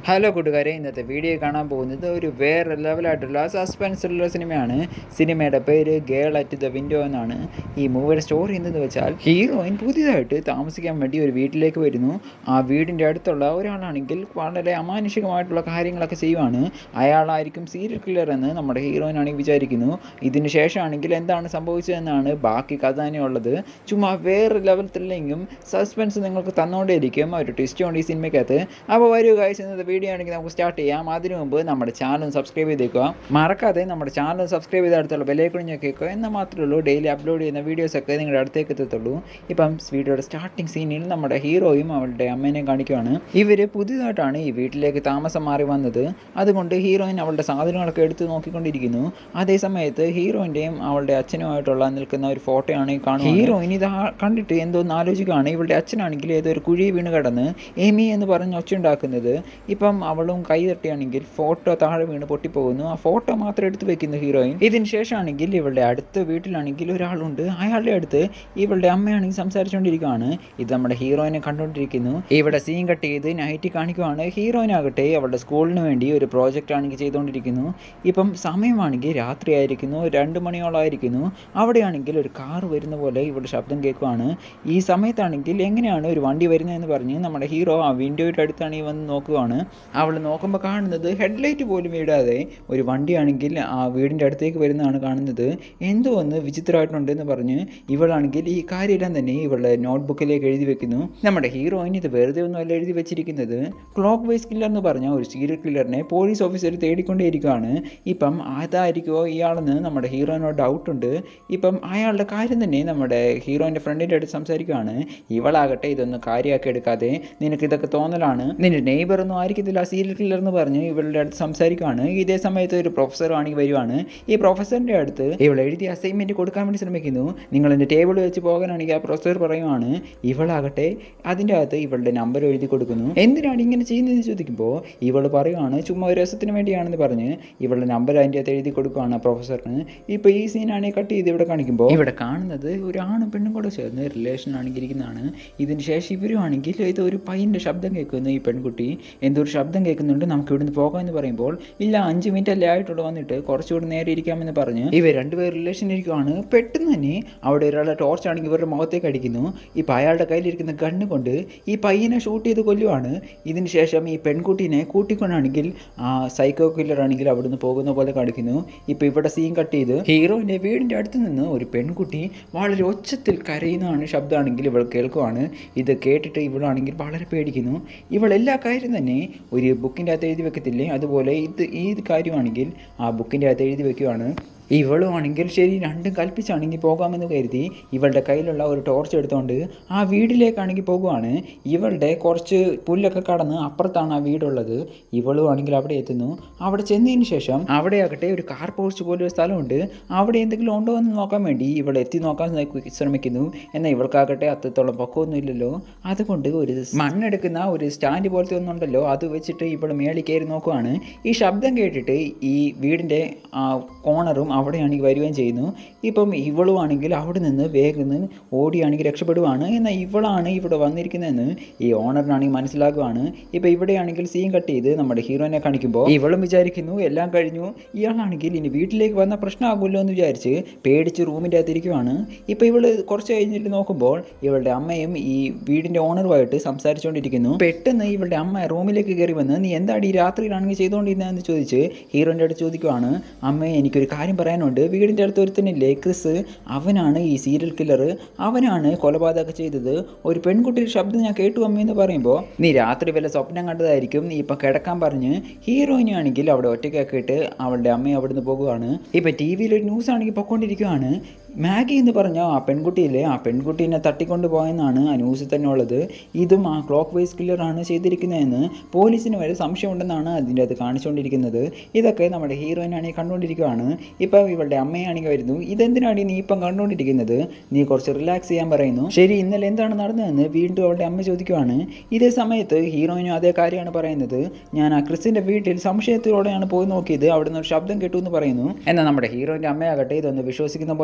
hello കൂട്ടുകാരെ ഇന്നത്തെ video കാണാൻ പോകുന്നത് ഒരു വേറെ ലെവലായിട്ടുള്ള സസ്പെൻസ് ഉള്ള സിനിമയാണ് സിനിമയുടെ പേര് ഗേൾ അറ്റ് ദ വിൻഡോ എന്നാണ് ഈ മൂവിയുടെ സ്റ്റോറി എന്തെന്ന് വെച്ചാൽ ഹീറോയിൻ പുതിയതായിട്ട് താമസിക്കാൻ വേണ്ടി ഒരു വീട്ടിലേക്ക് വരുന്നു ആ വീടിൻ്റെ അടുത്തുള്ള ഒരാളാണെങ്കിൽ വളരെ അമാനുഷികമായിട്ടുള്ള കാര്യങ്ങളൊക്കെ ചെയ്യുവാണ് അയാളായിരിക്കും സീരിയൽ കില്ലർ എന്ന് നമ്മുടെ ഹീറോയിൻ ആണെങ്കിൽ വിചാരിക്കുന്നു ഇതിന് ശേഷമാണെങ്കിൽ എന്താണ് സംഭവിച്ചതെന്നാണ് ബാക്കി കഥ തന്നെയുള്ളത് ചുമ്മാ വേറെ ലെവലത്തിലെങ്കിലും സസ്പെൻസ് നിങ്ങൾക്ക് തന്നുകൊണ്ടേയിരിക്കും ഒരു ട്വിസ്റ്റ് ഉണ്ട് ഈ സിനിമയ്ക്കകത്ത് അപ്പോൾ വരൂ കാഴ്ച ഇന്നത്തെ വീഡിയോ ആണെങ്കിൽ നമുക്ക് സ്റ്റാർട്ട് ചെയ്യാം അതിനു മുമ്പ് നമ്മുടെ ചാനൽ സബ്സ്ക്രൈബ് ചെയ്തേക്കുക മറക്കാതെ നമ്മുടെ ചാനൽ സബ്സ്ക്രൈബ് ചെയ്ത അടുത്തുള്ള ബെല്ലൈക്കൺ ഞെക്കുക എന്നാൽ മാത്രമേ ഉള്ളൂ ഡെയിലി അപ്ലോഡ് ചെയ്യുന്ന വീഡിയോസൊക്കെ നിങ്ങളുടെ അടുത്തേക്ക് എത്തത്തുള്ളൂ ഇപ്പം വീഡിയോയുടെ സ്റ്റാർട്ടിങ് സീനിൽ നമ്മുടെ ഹീറോയും അവളുടെ അമ്മേനെയും കാണിക്കുകയാണ് ഇവർ പുതിയതായിട്ടാണ് ഈ വീട്ടിലേക്ക് താമസം മാറി വന്നത് അതുകൊണ്ട് ഹീറോയിൻ അവളുടെ സാധനങ്ങളൊക്കെ എടുത്ത് നോക്കിക്കൊണ്ടിരിക്കുന്നു അതേ സമയത്ത് ഹീറോയിൻ്റെയും അവളുടെ അച്ഛനുമായിട്ടുള്ള നിൽക്കുന്ന ഒരു ഫോട്ടോയാണ് ഈ കാണുന്നത് ഹീറോയിൻ ഇത് ആ- കണ്ടിട്ട് എന്തോന്ന് ആലോചിക്കുകയാണ് ഇവളുടെ അച്ഛനാണെങ്കിൽ ഏതോ ഒരു കുഴി വീണ് കിടന്ന് എമി എന്ന് പറഞ്ഞ് ഒച്ച ഉണ്ടാക്കുന്നത് ഇപ്പം അവളും കൈ തട്ടിയാണെങ്കിൽ ഫോട്ടോ താഴെ വീണ് പൊട്ടിപ്പോകുന്നു ആ ഫോട്ടോ മാത്രം എടുത്ത് വെക്കുന്നു ഹീറോയിൻ ഇതിന് ശേഷമാണെങ്കിൽ ഇവളുടെ അടുത്ത വീട്ടിലാണെങ്കിൽ ഒരാളുണ്ട് അയാളുടെ അടുത്ത് ഇവളുടെ അമ്മയാണെങ്കിൽ സംസാരിച്ചുകൊണ്ടിരിക്കുകയാണ് ഇത് നമ്മുടെ ഹീറോയിനെ കണ്ടുകൊണ്ടിരിക്കുന്നു ഇവിടെ സീൻ കട്ട് ചെയ്ത് നൈറ്റ് കാണിക്കുവാണ് ഹീറോയിൻ ആകട്ടെ അവളുടെ സ്കൂളിന് വേണ്ടി ഒരു പ്രോജക്റ്റ് ആണെങ്കിൽ ചെയ്തുകൊണ്ടിരിക്കുന്നു ഇപ്പം സമയമാണെങ്കിൽ രാത്രിയായിരിക്കുന്നു രണ്ട് മണിയോളമായിരിക്കുന്നു അവിടെയാണെങ്കിൽ ഒരു കാർ വരുന്ന പോലെ ഇവിടെ ശബ്ദം കേൾക്കുവാണ് ഈ സമയത്താണെങ്കിൽ എങ്ങനെയാണ് ഒരു വണ്ടി വരുന്നതെന്ന് പറഞ്ഞ് നമ്മുടെ ഹീറോ ആ വിൻഡോയുടെ അടുത്താണ് ഈ വന്ന് നോക്കുവാണ് അവൾ നോക്കുമ്പോൾ കാണുന്നത് ഹെഡ്ലൈറ്റ് പോലും ഇടാതെ ഒരു വണ്ടിയാണെങ്കിൽ ആ വീടിൻ്റെ അടുത്തേക്ക് വരുന്നതാണ് കാണുന്നത് എന്തോ ഒന്ന് വിചിത്രമായിട്ടുണ്ട് എന്ന് പറഞ്ഞ് ഇവളാണെങ്കിൽ ഈ കാര്യമെല്ലാം തന്നെ ഇവളുടെ നോട്ട്ബുക്കിലേക്ക് എഴുതി വെക്കുന്നു നമ്മുടെ ഹീറോയിൻ ഇത് വെറുതെ ഒന്നുമല്ല എഴുതി വെച്ചിരിക്കുന്നത് ക്ലോക്ക് വൈസ് കില്ലർ എന്ന് പറഞ്ഞ ഒരു സീരിയൽ കില്ലറിനെ പോലീസ് ഓഫീസർ തേടിക്കൊണ്ടേയിരിക്കുകയാണ് ഇപ്പം അതായിരിക്കുമോ ഇയാളെന്ന് നമ്മുടെ ഹീറോയിനോട് ഡൗട്ടുണ്ട് ഇപ്പം അയാളുടെ കാര്യം തന്നെ നമ്മുടെ ഹീറോയിൻ്റെ ഫ്രണ്ടിൻ്റെ അടുത്ത് സംസാരിക്കുകയാണ് ഇവളാകട്ടെ ഇതൊന്നും കാര്യമാക്കി എടുക്കാതെ നിനക്ക് ഇതൊക്കെ തോന്നലാണ് നിന്റെ നെയ്ബർ ഒന്നും ആയിരിക്കത്തില്ല സീരിയൽ കില്ലർ എന്ന് പറഞ്ഞ് ഇവളുടെ അടുത്ത് സംസാരിക്കുകയാണ് ഇതേ സമയത്ത് ഒരു പ്രൊഫസർ ആണെങ്കിൽ വരുവാണ് ഈ പ്രൊഫസറിൻ്റെ അടുത്ത് ഇവൾ എഴുതിയ അസൈൻമെൻറ്റ് കൊടുക്കാൻ വേണ്ടി ശ്രമിക്കുന്നു നിങ്ങൾ എൻ്റെ ടേബിൾ വെച്ച് പോകാനാണെങ്കിൽ ആ പ്രൊഫസർ പറയുവാണ് ഇവളാകട്ടെ അതിൻ്റെ അകത്ത് ഇവളുടെ നമ്പർ എഴുതി കൊടുക്കുന്നു എന്തിനാണ് ഇങ്ങനെ ചെയ്യുന്നതെന്ന് ചോദിക്കുമ്പോൾ ഇവൾ പറയുവാണ് ചുമ്മാ ഒരു രസത്തിന് വേണ്ടിയാണെന്ന് പറഞ്ഞ് ഇവളുടെ നമ്പർ അതിൻ്റെ അകത്ത് എഴുതി കൊടുക്കുകയാണ് ആ പ്രൊഫസറിന് ഇപ്പോൾ ഈ സീനാണെങ്കിൽ കട്ട് ചെയ്ത് ഇവിടെ കാണിക്കുമ്പോൾ ഇവിടെ കാണുന്നത് ഒരു ആണും പെണ്ണും കൂടെ ചേർന്ന് റിലേഷൻ ആണെങ്കിൽ ഇരിക്കുന്നതാണ് ഇതിന് ശേഷം ഇവരും ആണെങ്കിൽ ഇത് ഒരു പയ്യൻ്റെ ശബ്ദം കേൾക്കുന്നു ഈ പെൺകുട്ടി എന്തോ ഒരു ശബ്ദം കേൾക്കുന്നുണ്ട് നമുക്ക് ഇവിടുന്ന് പോകാമെന്ന് പറയുമ്പോൾ ഇല്ല അഞ്ച് മിനിറ്റ് അല്ലേ ആയിട്ടുള്ളൂ വന്നിട്ട് കുറച്ചുകൂടി നേരെ ഇരിക്കാമെന്ന് പറഞ്ഞ് ഇവർ രണ്ടുപേർ റിലേഷൻ ഇരിക്കുവാണ് പെട്ടെന്ന് തന്നെ അവിടെ ഒരാളെ ടോർച്ച് ആണെങ്കിൽ ഇവരുടെ മുഖത്തേക്ക് അടിക്കുന്നു ഇപ്പം അയാളുടെ കയ്യിലിരിക്കുന്ന ഗണ്ണ് കൊണ്ട് ഈ പയ്യനെ ഷൂട്ട് ചെയ്ത് കൊല്ലുവാണ് ഇതിന് ശേഷം ഈ പെൺകുട്ടീനെ കൂട്ടിക്കൊണ്ടാണെങ്കിൽ ആ സൈക്കോ കില്ലർ ആണെങ്കിൽ അവിടുന്ന് പോകുന്ന പോലെ കാണിക്കുന്നു ഇപ്പം ഇവിടെ സീൻ കട്ട് ചെയ്ത് ഹീറോയിൻ്റെ വീടിൻ്റെ അടുത്ത് നിന്ന് ഒരു പെൺകുട്ടി വളരെ ഒച്ചത്തിൽ കരയുന്നതാണ് ശബ്ദമാണെങ്കിൽ ഇവൾ കേൾക്കുവാണ് ഇത് കേട്ടിട്ട് ഇവളാണെങ്കിൽ വളരെ പേടിക്കുന്നു ഇവൾ എല്ലാ കാര്യം തന്നെ ഒരു ബുക്കിൻ്റെ അകത്ത് എഴുതി വെക്കത്തില്ലേ അതുപോലെ ഇത് ഈ കാര്യമാണെങ്കിൽ ആ ബുക്കിൻ്റെ അകത്ത് എഴുതി വെക്കുവാണ് ഇവളും ആണെങ്കിൽ ശരി രണ്ടും കൽപ്പിച്ചാണെങ്കിൽ പോകാമെന്ന് കരുതി ഇവളുടെ കയ്യിലുള്ള ഒരു ടോർച്ച് എടുത്തുകൊണ്ട് ആ വീട്ടിലേക്കാണെങ്കിൽ പോകുവാണ് ഇവളുടെ കുറച്ച് പുല്ലൊക്കെ കടന്ന് അപ്പുറത്താണ് ആ വീടുള്ളത് ഇവളും ആണെങ്കിൽ അവിടെ എത്തുന്നു അവിടെ ചെന്നതിന് ശേഷം അവിടെയാകട്ടെ ഒരു കാർ പോസ്റ്റ് പോലെ ഒരു സ്ഥലമുണ്ട് അവിടെ എന്തെങ്കിലും ഉണ്ടോ എന്ന് നോക്കാൻ വേണ്ടി ഇവൾ എത്തി നോക്കാൻ ശ്രമി- ശ്രമിക്കുന്നു എന്നാൽ ഇവൾക്കാകട്ടെ അത്രത്തോളം പൊക്കമൊന്നും ഇല്ലല്ലോ അതുകൊണ്ട് ഒരു മണ്ണെടുക്കുന്ന ഒരു സ്റ്റാൻഡ് പോലത്തെ ഒന്നുണ്ടല്ലോ അത് വെച്ചിട്ട് ഇവൾ മേളിൽ കയറി നോക്കുവാണ് ഈ ശബ്ദം കേട്ടിട്ട് ഈ വീടിൻ്റെ കോണറും അവിടെയാണെങ്കിൽ വരികയും ചെയ്യുന്നു ഇപ്പം ഇവളും ആണെങ്കിൽ അവിടെ നിന്ന് വേഗം ഓടിയാണെങ്കിൽ രക്ഷപ്പെടുവാണ് എന്നാൽ ഇവളാണ് ഇവിടെ വന്നിരിക്കുന്നതെന്ന് ഈ ഓണറിനാണെങ്കിൽ മനസ്സിലാകുവാണ് ഇപ്പം ഇവിടെയാണെങ്കിൽ സീൻ കട്ട് ചെയ്ത് നമ്മുടെ ഹീറോയിനെ കാണിക്കുമ്പോൾ ഇവളും വിചാരിക്കുന്നു എല്ലാം കഴിഞ്ഞു ഇയാളാണെങ്കിൽ ഇനി വീട്ടിലേക്ക് വന്ന പ്രശ്നമാകുമല്ലോ എന്ന് വിചാരിച്ച് പേടിച്ച് റൂമിൻ്റെ അകത്തിരിക്കുവാണ് ഇപ്പോൾ ഇവള് കുറച്ച് കഴിഞ്ഞിട്ട് നോക്കുമ്പോൾ ഇവളുടെ അമ്മയും ഈ വീടിൻ്റെ ഓണറുമായിട്ട് സംസാരിച്ചുകൊണ്ടിരിക്കുന്നു പെട്ടെന്ന് ഇവളുടെ അമ്മ റൂമിലേക്ക് കയറി വന്ന് നീ എന്താണ് ഈ രാത്രിയിലാണെങ്കിൽ ചെയ്തുകൊണ്ടിരുന്നതെന്ന് ചോദിച്ച് ഹീറോൻ്റെ അടുത്ത് ചോദിക്കുവാണ് അമ്മേ എനിക്കൊരു കാര്യം പറയാനുണ്ട് വീടിൻ്റെ അടുത്ത് ഒരുത്തനില്ലേ ക്രിസ് അവനാണ് ഈ സീരിയൽ കില്ലർ അവനാണ് കൊലപാതകം ചെയ്തത് ഒരു പെൺകുട്ടിയുടെ ശബ്ദം ഞാൻ കേട്ടു അമ്മയെന്ന് പറയുമ്പോൾ നീ രാത്രി വല്ല സ്വപ്നം കണ്ടതായിരിക്കും നീ ഇപ്പം കിടക്കാൻ പറഞ്ഞ് ഹീറോയിനെ ആണെങ്കിൽ അവിടെ ഒറ്റയ്ക്കാക്കിയിട്ട് അവളുടെ അമ്മയെ അവിടുന്ന് പോകുവാണ് ഇപ്പം ടി വിയിൽ ഒരു ന്യൂസ് ആണെങ്കിൽ പൊക്കോണ്ടിരിക്കുകയാണ് മാഗി എന്ന് പറഞ്ഞ ആ പെൺകുട്ടിയില്ലേ ആ പെൺകുട്ടീനെ തട്ടിക്കൊണ്ട് പോയെന്നാണ് ആ ന്യൂസിൽ തന്നെ ഉള്ളത് ഇതും ആ ക്ലോക്ക് വൈസ് കില്ലറാണ് ചെയ്തിരിക്കുന്നതെന്ന് പോലീസിന് വരെ സംശയമുണ്ടെന്നാണ് അതിൻ്റെ അത് കാണിച്ചുകൊണ്ടിരിക്കുന്നത് ഇതൊക്കെ നമ്മുടെ ഹീറോയിനാണെങ്കിൽ കണ്ടുകൊണ്ടിരിക്കുകയാണ് ഇപ്പോൾ ഇവളുടെ അമ്മയാണെങ്കിൽ വരുന്നു ഇതെന്തിനാണ് നീ ഇപ്പം കണ്ടുകൊണ്ടിരിക്കുന്നത് നീ കുറച്ച് റിലാക്സ് ചെയ്യാൻ പറയുന്നു ശരി ഇന്നലെ എന്താണ് നടന്നതെന്ന് വീണ്ടും അവളുടെ അമ്മ ചോദിക്കുവാണ് ഇതേ സമയത്ത് ഹീറോയിനും അതേ കാര്യമാണ് പറയുന്നത് ഞാൻ ആ ക്രിസിൻ്റെ വീട്ടിൽ സംശയത്തോടെയാണ് പോയി നോക്കിയത് അവിടെ നിന്ന് ഒരു ശബ്ദം കേട്ടു എന്ന് പറയുന്നു എന്നാൽ നമ്മുടെ ഹീറോയിൻ്റെ അമ്മയാകട്ടെ ഇതൊന്നും വിശ്വസിക്കുന്ന പോലെയൊന്നുമില്ല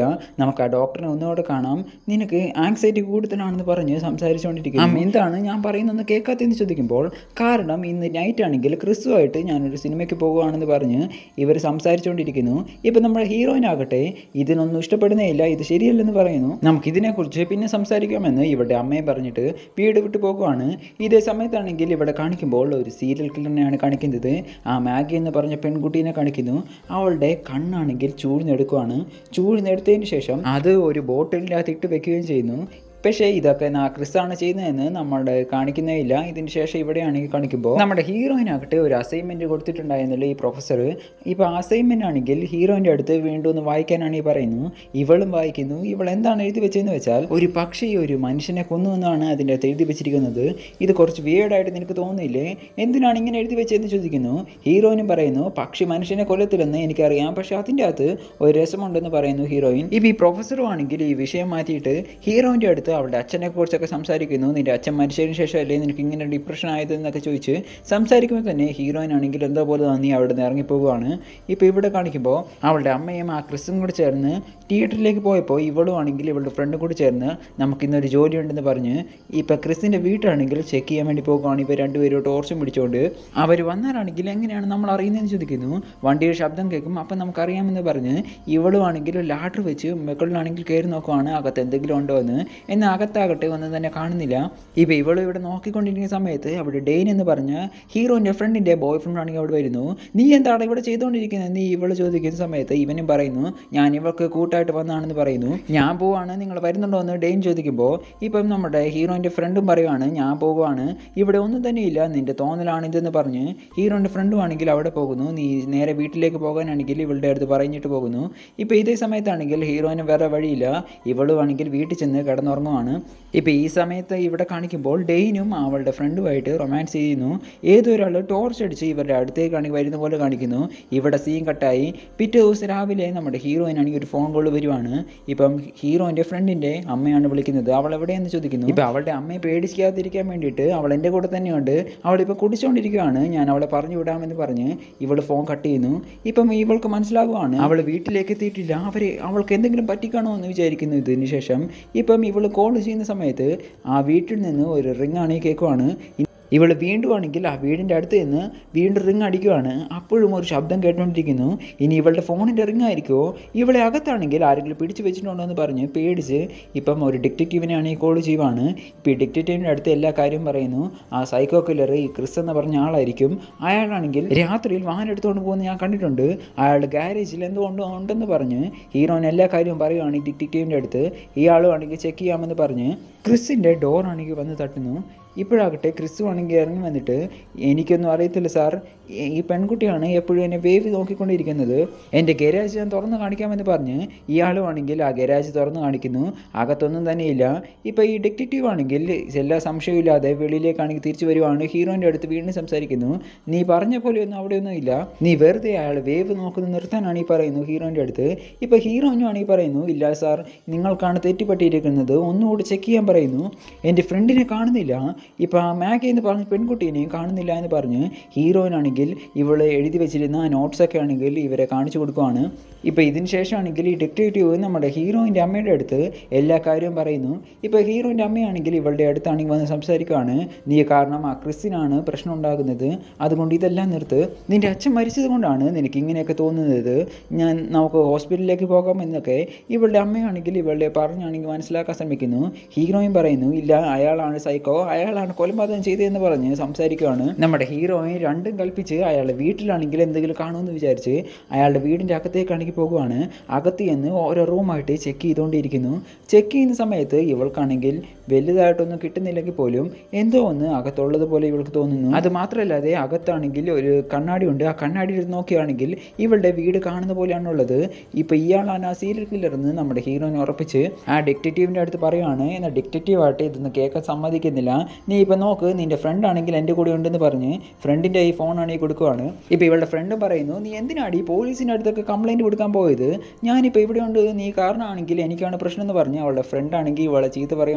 കുഴപ്പമില്ല നമുക്ക് ആ ഡോക്ടറിനെ ഒന്നുകൂടെ കാണാം നിനക്ക് ആങ്സൈറ്റി കൂടുതലാണെന്ന് പറഞ്ഞ് സംസാരിച്ചുകൊണ്ടിരിക്കുന്നു അമ്മ എന്താണ് ഞാൻ പറയുന്നതെന്ന് കേൾക്കാത്തതെന്ന് ചോദിക്കുമ്പോൾ കാരണം ഇന്ന് നൈറ്റ് ആണെങ്കിൽ ക്രിസ്തുവായിട്ട് ഞാനൊരു സിനിമയ്ക്ക് പോകുകയാണെന്ന് പറഞ്ഞ് ഇവർ സംസാരിച്ചുകൊണ്ടിരിക്കുന്നു ഇപ്പം നമ്മുടെ ഹീറോയിൻ ആകട്ടെ ഇതിനൊന്നും ഇഷ്ടപ്പെടുന്നേ ഇല്ല ഇത് ശരിയല്ലെന്ന് പറയുന്നു നമുക്ക് ഇതിനെക്കുറിച്ച് പിന്നെ സംസാരിക്കാമെന്ന് ഇവരുടെ അമ്മയെ പറഞ്ഞിട്ട് വീട് വിട്ടു പോകുവാണ് ഇതേ സമയത്താണെങ്കിൽ ഇവിടെ കാണിക്കുമ്പോൾ ഒരു സീരിയൽ കില്ലറിനെയാണ് കാണിക്കുന്നത് ആ മാഗി എന്ന് പറഞ്ഞ പെൺകുട്ടീനെ കാണിക്കുന്നു അവളുടെ കണ്ണാണെങ്കിൽ ചൂഴ്ന്നെടുക്കുവാണ് ചൂഴ്ന്നെടുത്തതിന് ശേഷം അത് ഒരു ബോട്ടിലിനകത്ത് ഇട്ട് വെക്കുകയും ചെയ്യുന്നു പക്ഷേ ഇതൊക്കെ നാ ക്രിസ്താണ് ചെയ്യുന്നതെന്ന് നമ്മുടെ കാണിക്കുന്നേ ഇല്ല ഇതിന് ശേഷം ഇവിടെയാണെങ്കിൽ കാണിക്കുമ്പോൾ നമ്മുടെ ഹീറോയിനാകട്ടെ ഒരു അസൈൻമെൻറ്റ് കൊടുത്തിട്ടുണ്ടായിരുന്നല്ലോ ഈ പ്രൊഫസർ ഇപ്പോൾ അസൈൻമെൻ്റ് ആണെങ്കിൽ ഹീറോയിൻ്റെ അടുത്ത് വീണ്ടും ഒന്ന് വായിക്കാനാണ് ഈ പറയുന്നു ഇവളും വായിക്കുന്നു ഇവൾ എന്താണ് എഴുതി വെച്ചതെന്ന് വെച്ചാൽ ഒരു പക്ഷി ഒരു മനുഷ്യനെ കൊന്നു എന്നാണ് അതിൻ്റെ അകത്ത് എഴുതി വെച്ചിരിക്കുന്നത് ഇത് കുറച്ച് വിയേഡായിട്ട് നിനക്ക് തോന്നുന്നില്ലേ എന്തിനാണ് ഇങ്ങനെ എഴുതി വെച്ചതെന്ന് ചോദിക്കുന്നു ഹീറോയിനും പറയുന്നു പക്ഷി മനുഷ്യനെ കൊല്ലത്തില്ലെന്ന് എനിക്കറിയാം പക്ഷേ അതിൻ്റെ അകത്ത് ഒരു രസമുണ്ടെന്ന് പറയുന്നു ഹീറോയിൻ ഇപ്പോൾ ഈ പ്രൊഫസറും ആണെങ്കിൽ ഈ വിഷയം മാറ്റിയിട്ട് ഹീറോയിൻ്റെ അടുത്ത് അവളുടെ അച്ഛനെ കുറിച്ചൊക്കെ സംസാരിക്കുന്നു നിന്റെ അച്ഛൻ മരിച്ചതിന് ശേഷമല്ലേ നിനക്ക് ഇങ്ങനെ ഡിപ്രഷൻ ആയതെന്നൊക്കെ ചോദിച്ച് സംസാരിക്കുമ്പോൾ തന്നെ ഹീറോയിൻ ആണെങ്കിൽ എന്തോ പോലെ നന്ദി അവിടെ നിന്ന് ഇറങ്ങിപ്പോവുകയാണ് ഇപ്പോൾ ഇവിടെ കാണിക്കുമ്പോൾ അവളുടെ അമ്മയും ആ ക്രിസും കൂടി ചേർന്ന് തിയേറ്ററിലേക്ക് പോയപ്പോൾ ഇവളും ആണെങ്കിൽ ഇവളുടെ ഫ്രണ്ടും കൂടി ചേർന്ന് നമുക്ക് ഇന്നൊരു ജോലി ഉണ്ടെന്ന് പറഞ്ഞ് ഇപ്പോൾ ക്രിസിൻ്റെ വീട്ടാണെങ്കിൽ ചെക്ക് ചെയ്യാൻ വേണ്ടി പോകുകയാണ് ഇപ്പോൾ രണ്ടുപേരും ടോർച്ചും പിടിച്ചുകൊണ്ട് അവർ വന്നാലാണെങ്കിൽ എങ്ങനെയാണ് നമ്മൾ അറിയുന്നതെന്ന് ചോദിക്കുന്നു വണ്ടിയുടെ ശബ്ദം കേൾക്കും അപ്പം നമുക്കറിയാമെന്ന് പറഞ്ഞ് ഇവളും ആണെങ്കിൽ ലാഡർ വെച്ച് മുകളിലാണെങ്കിൽ കയറി നോക്കുവാണ് അകത്ത് എന്തെങ്കിലും ഉണ്ടോ എന്ന് എന്നാൽ അകത്താകട്ടെ ഒന്നും തന്നെ കാണുന്നില്ല ഇപ്പോൾ ഇവളും ഇവിടെ നോക്കിക്കൊണ്ടിരിക്കുന്ന സമയത്ത് അവിടെ ഡെയിൻ എന്ന് പറഞ്ഞ ഹീറോൻ്റെ ഫ്രണ്ടിൻ്റെ ബോയ് ഫ്രണ്ട് ആണെങ്കിൽ അവിടെ വരുന്നു നീ എന്താണ് ഇവിടെ ചെയ്തുകൊണ്ടിരിക്കുന്നത് നീ ഇവള് ചോദിക്കുന്ന സമയത്ത് ഇവനും പറയുന്നു ഞാൻ ഇവൾക്ക് കൂട്ടായിട്ട് വന്നാണെന്ന് പറയുന്നു ഞാൻ പോവാണ് നിങ്ങൾ വരുന്നുണ്ടോ എന്ന് ഡെയിൻ ചോദിക്കുമ്പോൾ ഇപ്പം നമ്മുടെ ഹീറോൻ്റെ ഫ്രണ്ടും പറയുവാണ് ഞാൻ പോകുവാണ് ഇവിടെ ഒന്നും തന്നെ ഇല്ല നിന്റെ തോന്നലാണ് ഇതെന്ന് പറഞ്ഞ് ഹീറോൻ്റെ ഫ്രണ്ടും ആണെങ്കിൽ അവിടെ പോകുന്നു നീ നേരെ വീട്ടിലേക്ക് പോകാനാണെങ്കിൽ ഇവളുടെ അടുത്ത് പറഞ്ഞിട്ട് പോകുന്നു ഇപ്പോൾ ഇതേ സമയത്താണെങ്കിൽ ഹീറോയിന് വേറെ വഴിയില്ല ഇവളും ആണെങ്കിൽ വീട്ടിൽ ചെന്ന് കിടന്നുറങ്ങുവാണ് ഇപ്പോൾ ഈ സമയത്ത് ഇവിടെ കാണിക്കുമ്പോൾ ഡെയിനും അവളുടെ ഫ്രണ്ടുമായിട്ട് റൊമാൻസ് ചെയ്യുന്നു ഏതൊരാൾ ടോർച്ച് അടിച്ച് ഇവരുടെ അടുത്തേക്കാണെങ്കിൽ വരുന്ന പോലെ കാണിക്കുന്നു ഇവിടെ സീൻ കട്ടായി പിറ്റേ ദിവസം രാവിലെ നമ്മുടെ ഹീറോയിനാണെങ്കിൽ ഒരു ഫോൺ കോൾ വരുവാണ് ഇപ്പം ഹീറോയിൻ്റെ ഫ്രണ്ടിൻ്റെ അമ്മയാണ് വിളിക്കുന്നത് അവൾ എവിടെയെന്ന് ചോദിക്കുന്നു ഇപ്പം അവളുടെ അമ്മയെ പേടിക്കാതിരിക്കാൻ വേണ്ടിയിട്ട് അവൾ എൻ്റെ കൂടെ തന്നെയുണ്ട് അവളിപ്പോൾ കുടിച്ചുകൊണ്ടിരിക്കുകയാണ് ഞാൻ അവളെ പറഞ്ഞു വിടാമെന്ന് പറഞ്ഞ് ഇവൾ ഫോൺ കട്ട് ചെയ്യുന്നു ഇപ്പം ഇവൾക്ക് മനസ്സിലാകുവാണ് അവൾ വീട്ടിലേക്ക് എത്തിയിട്ടില്ല അവർ അവൾക്ക് എന്തെങ്കിലും പറ്റിക്കാണോ എന്ന് വിചാരിക്കുന്നു ഇതിന് ശേഷം ഇപ്പം ഇവൾ കോൾ ചെയ്യുന്ന സമയത്ത് ആ വീട്ടിൽ നിന്ന് ഒരു റിംഗ് ആണ് കേൾക്കുവാണ് ഇവൾ വീണ്ടും ആണെങ്കിൽ ആ വീടിൻ്റെ അടുത്ത് നിന്ന് വീണ്ടും റിങ് അടിക്കുവാണ് അപ്പോഴും ഒരു ശബ്ദം കേട്ടുകൊണ്ടിരിക്കുന്നു ഇനി ഇവളുടെ ഫോണിൻ്റെ റിങ് ആയിരിക്കുമോ ഇവളെ അകത്താണെങ്കിൽ ആരെങ്കിലും പിടിച്ചു വെച്ചിട്ടുണ്ടോ എന്ന് പറഞ്ഞ് പേടിച്ച് ഇപ്പം ഒരു ഡിറ്റക്റ്റീവിനെയാണ് ഈ കോൾ ചെയ്യുവാണ് ഇപ്പോൾ ഈ ഡിറ്റക്റ്റീവിൻ്റെ അടുത്ത് എല്ലാ കാര്യവും പറയുന്നു ആ സൈക്കോ കില്ലർ ഈ ക്രിസ് എന്ന് പറഞ്ഞ ആളായിരിക്കും അയാളാണെങ്കിൽ രാത്രിയിൽ വാഹനം എടുത്തുകൊണ്ട് പോകുന്നത് ഞാൻ കണ്ടിട്ടുണ്ട് അയാളുടെ ഗാരേജിൽ എന്തുകൊണ്ടോ ഉണ്ടെന്ന് പറഞ്ഞ് ഹീറോയിൻ എല്ലാ കാര്യവും പറയുവാണ് ഈ ഡിറ്റക്റ്റീവിൻ്റെ അടുത്ത് ഇയാളും ആണെങ്കിൽ ചെക്ക് ചെയ്യാമെന്ന് പറഞ്ഞ് ക്രിസിൻ്റെ ഡോർ ആണെങ്കിൽ വന്ന് തട്ടുന്നു ഇപ്പോഴാകട്ടെ ക്രിസ്തു ആണെങ്കിൽ ഇറങ്ങി വന്നിട്ട് എനിക്കൊന്നും അറിയത്തില്ല സാർ ഈ പെൺകുട്ടിയാണ് എപ്പോഴും എന്നെ വേവ് നോക്കിക്കൊണ്ടിരിക്കുന്നത് എൻ്റെ ഗരാജ് ഞാൻ തുറന്ന് കാണിക്കാമെന്ന് പറഞ്ഞ് ഇയാളും ആണെങ്കിൽ ആ ഗരാജ് തുറന്ന് കാണിക്കുന്നു അകത്തൊന്നും തന്നെയില്ല ഇപ്പോൾ ഈ ഡിറ്റക്റ്റീവ് ആണെങ്കിൽ എല്ലാ സംശയമില്ലാതെ വെളിയിലേക്കാണെങ്കിൽ തിരിച്ചു വരുവാണ് ഹീറോയിൻ്റെ അടുത്ത് വീണ്ടും സംസാരിക്കുന്നു നീ പറഞ്ഞ പോലെയൊന്നും അവിടെയൊന്നും ഇല്ല നീ വെറുതെ അയാൾ വേവ് നോക്കുന്നത് നിർത്താനാണ് ഈ പറയുന്നു ഹീറോയിൻ്റെ അടുത്ത് ഇപ്പോൾ ഹീറോയിനും ആണെങ്കിൽ പറയുന്നു ഇല്ല സാർ നിങ്ങൾക്കാണ് തെറ്റിപ്പറ്റിയിരിക്കുന്നത് ഒന്നുകൂടി ചെക്ക് ചെയ്യാൻ പറയുന്നു എൻ്റെ ഫ്രണ്ടിനെ കാണുന്നില്ല ഇപ്പോൾ ആ മാഗി എന്ന് പറഞ്ഞ പെൺകുട്ടീനെയും കാണുന്നില്ല എന്ന് പറഞ്ഞ് ഹീറോയിനാണെങ്കിൽ ഇവള് എഴുതി വെച്ചിരുന്ന ആ നോട്ട്സൊക്കെ ആണെങ്കിൽ ഇവരെ കാണിച്ചു കൊടുക്കുവാണ് ഇപ്പോൾ ഇതിന് ശേഷമാണെങ്കിൽ ഈ ഡിറ്റക്റ്റീവ് നമ്മുടെ ഹീറോയിൻ്റെ അമ്മയുടെ അടുത്ത് എല്ലാ കാര്യവും പറയുന്നു ഇപ്പോൾ ഹീറോയിൻ്റെ അമ്മയാണെങ്കിൽ ഇവളുടെ അടുത്താണെങ്കിൽ വന്ന് സംസാരിക്കുകയാണ് നീ കാരണം ആ ക്രിസ്റ്റിനാണ് പ്രശ്നം ഉണ്ടാകുന്നത് അതുകൊണ്ട് ഇതെല്ലാം നിർത്ത് നിൻ്റെ അച്ഛൻ മരിച്ചത് കൊണ്ടാണ് നിനക്ക് ഇങ്ങനെയൊക്കെ തോന്നുന്നത് ഞാൻ നമുക്ക് ഹോസ്പിറ്റലിലേക്ക് പോകാം എന്നൊക്കെ ഇവളുടെ അമ്മയാണെങ്കിൽ ഇവളുടെ പറഞ്ഞാണെങ്കിൽ മനസ്സിലാക്കാൻ ശ്രമിക്കുന്നു ഹീറോയിൻ പറയുന്നു ഇല്ല അയാളാണ് സൈക്കോ അയാളാണ് കൊലപാതകം ചെയ്തതെന്ന് പറഞ്ഞ് സംസാരിക്കുകയാണ് നമ്മുടെ ഹീറോയിൻ രണ്ടും കൽപ്പിച്ച് അയാളുടെ വീട്ടിലാണെങ്കിൽ എന്തെങ്കിലും കാണുമെന്ന് വിചാരിച്ച് അയാളുടെ വീടിൻ്റെ അകത്തേക്കാണെങ്കിൽ പോകുവാണ് അകത്ത് ചെന്ന് ഓരോ റൂമായിട്ട് ചെക്ക് ചെയ്തുകൊണ്ടിരിക്കുന്നു ചെക്ക് ചെയ്യുന്ന സമയത്ത് ഇവൾക്കാണെങ്കിൽ വലുതായിട്ടൊന്നും കിട്ടുന്നില്ലെങ്കിൽ പോലും എന്തോ ഒന്ന് അകത്തുള്ളത് പോലെ ഇവൾക്ക് തോന്നുന്നു അത് മാത്രമല്ലാതെ അകത്താണെങ്കിൽ ഒരു കണ്ണാടി ഉണ്ട് ആ കണ്ണാടി എടുത്ത് നോക്കുകയാണെങ്കിൽ ഇവളുടെ വീട് കാണുന്ന പോലെയാണുള്ളത് ഇപ്പോൾ ഇയാളാണ് ആ സീരിയൽ കില്ലർ എന്ന് നമ്മുടെ ഹീറോയിനെ ഉറപ്പിച്ച് ആ ഡിറ്റക്റ്റീവിൻ്റെ അടുത്ത് പറയുവാണ് എന്നാൽ ഡിറ്റക്റ്റീവ് ആയിട്ട് ഇതൊന്നും കേൾക്കാൻ സമ്മതിക്കുന്നില്ല നീ ഇപ്പം നോക്ക് നിൻ്റെ ഫ്രണ്ട് ആണെങ്കിൽ എൻ്റെ കൂടെ ഉണ്ടെന്ന് പറഞ്ഞ് ഫ്രണ്ടിൻ്റെ ഈ ഫോണാണ് ഈ കൊടുക്കുവാണ് ഇപ്പോൾ ഇവളുടെ ഫ്രണ്ട് പറയുന്നു നീ എന്തിനാണ് ഈ പോലീസിൻ്റെ അടുത്തൊക്കെ കംപ്ലൈൻറ്റ് കൊടുക്കാൻ പോയത് ഞാനിപ്പോൾ ഇവിടെ ഉണ്ട് നീ കാരണമാണെങ്കിൽ എനിക്കാണ് പ്രശ്നം എന്ന് പറഞ്ഞ് അവളുടെ ഫ്രണ്ട് ആണെങ്കിൽ ഇവളെ ചീത്ത പറയുവാണ്